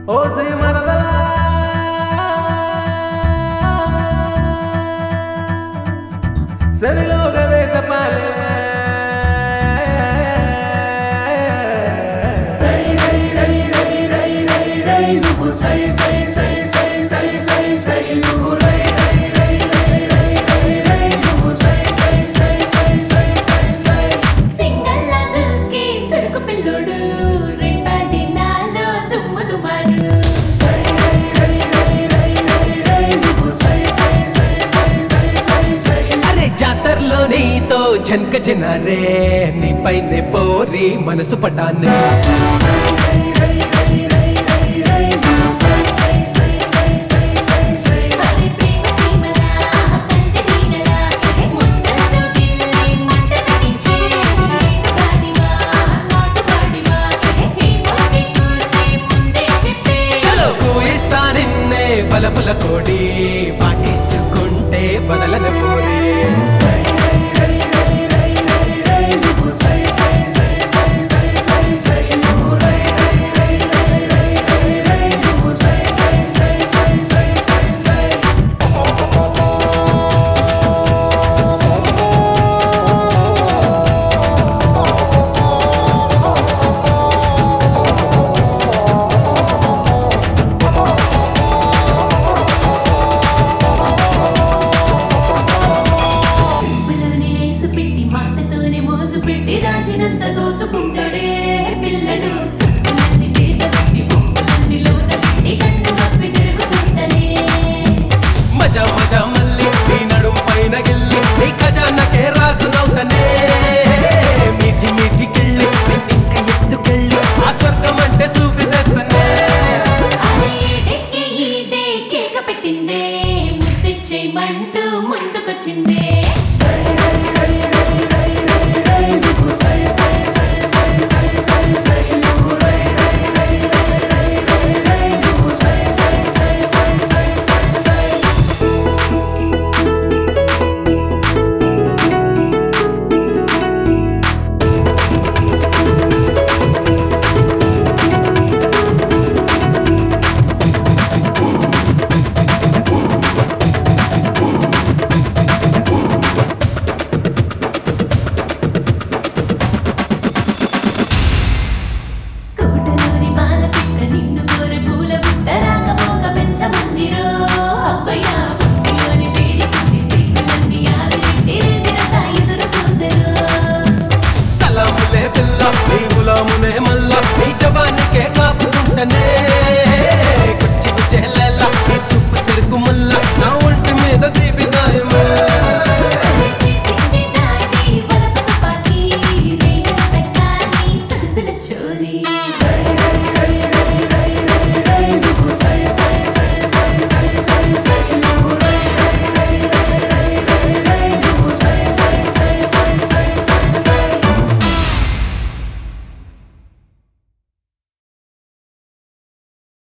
ఓసే మరదలా సరిలో గదేశ పాలే సింగల్లాదుకి సరుకు పిల్లోడు రేపాడి నాలో దుమ్ము దుమారు అరే జాతరలో నీతో జనక జనారే నీ పైనే పోరి మనసు పడ్డాను మరి ప్రేమ చీమలా కంటి దీనలా ముద్దతో గిల్లి మంట పెట్టించే నీటు గాడివా నాటు గాడివా ఈ పొట్టి కూసి ముందే చెప్పే చలో ఇస్తా నిన్నే బలబల కోడి వాటేసుకుంటే బదలన పోరే